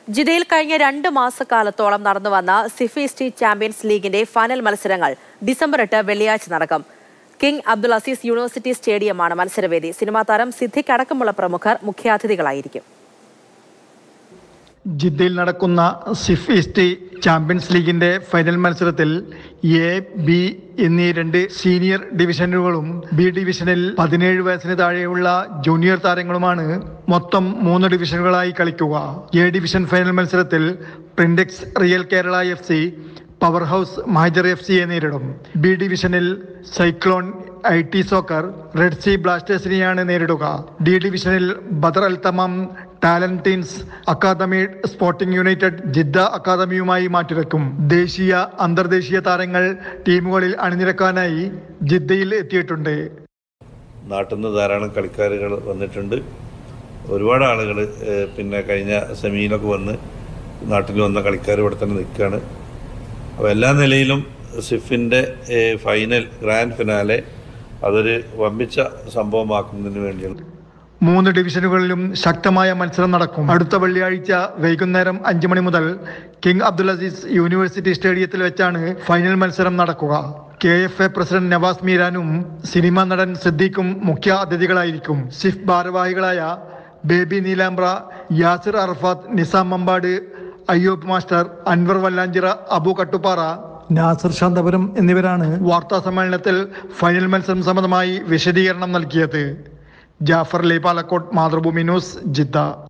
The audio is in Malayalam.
ജിദ്ദയിൽ കഴിഞ്ഞ രണ്ട് മാസക്കാലത്തോളം നടന്നു വന്ന സിഫി സ്ട്രീറ്റ് ചാമ്പ്യൻസ് ലീഗിന്റെ ഫൈനൽ മത്സരങ്ങൾ ഡിസംബർ എട്ട് വെള്ളിയാഴ്ച നടക്കും കിങ് അബ്ദുൽ അസീസ് യൂണിവേഴ്സിറ്റി സ്റ്റേഡിയമാണ് മത്സരവേദി സിനിമാ താരം സിദ്ദിഖ് അടക്കമുള്ള പ്രമുഖർ മുഖ്യാതിഥികളായിരിക്കും ജിദ്ദയിൽ നടക്കുന്ന സിഫ് ഈസ്റ്റ് ചാമ്പ്യൻസ് ലീഗിന്റെ ഫൈനൽ മത്സരത്തിൽ എ ബി എന്നീ രണ്ട് സീനിയർ ഡിവിഷനുകളും ബി ഡിവിഷനിൽ പതിനേഴ് വയസ്സിന് താഴെയുള്ള ജൂനിയർ താരങ്ങളുമാണ് മൊത്തം മൂന്ന് ഡിവിഷനുകളായി കളിക്കുക എ ഡിവിഷൻ ഫൈനൽ മത്സരത്തിൽ Prindex real Kerala F C power house Mahjar F സിയെ നേരിടും ബി ഡിവിഷനിൽ cyclone I T soccer red C ബ്ലാസ്റ്റേഴ്സിനെയാണ് നേരിടുക ഡി ഡിവിഷനിൽ Badar Al Tamam Talenteens academy sporting united Jeddah അക്കാദമിയുമായി മാറ്റിവെക്കും ദേശീയ അന്തർദേശീയ താരങ്ങൾ ടീമുകളിൽ അണിനിരക്കാനായി ജിദ്ദയിൽ എത്തിയിട്ടുണ്ട് നാട്ടിൽ നിന്ന് ധാരാളം കളിക്കാരുകൾ വന്നിട്ടുണ്ട് ഒരുപാട് ആളുകൾ പിന്നെ കഴിഞ്ഞ സെമിയിലൊക്കെ വന്ന് നാട്ടിൽ വന്ന കളിക്കാർ ഇവിടെ തന്നെ നിൽക്കുകയാണ് അപ്പോൾ എല്ലാ നിലയിലും സിഫിൻ്റെ ഫൈനൽ ഗ്രാൻഡ് ഫിനാലെ അതൊരു വമ്പിച്ച സംഭവമാക്കുന്നതിന് വേണ്ടിയാണ് മൂന്ന് ഡിവിഷനുകളിലും ശക്തമായ മത്സരം നടക്കും അടുത്ത വെള്ളിയാഴ്ച വൈകുന്നേരം അഞ്ചു മണി മുതൽ കിങ് അബ്ദുൽ അസീസ് യൂണിവേഴ്സിറ്റി സ്റ്റേഡിയത്തിൽ വെച്ചാണ് ഫൈനൽ മത്സരം നടക്കുക K F A president Navas മീരാനും സിനിമാ നടൻ സിദ്ദീഖും മുഖ്യ അതിഥികളായിരിക്കും സിഫ് ഭാരവാഹികളായ ബേബി നീലാംബ്ര യാസിർ അറഫാത്ത് നിസാം മമ്പാട് അയ്യൂബ് മാസ്റ്റർ അൻവർ വല്ലാഞ്ചിറ അബു കട്ടുപ്പാറ നാസർ ശാന്തപുരം എന്നിവരാണ് വാർത്താ സമ്മേളനത്തിൽ ഫൈനൽ മത്സരം സംബന്ധമായി വിശദീകരണം നൽകിയത് ജാഫർ ലേ പാലക്കോട്ട് മാതൃഭൂമി ന്യൂസ് ജിദ്ദ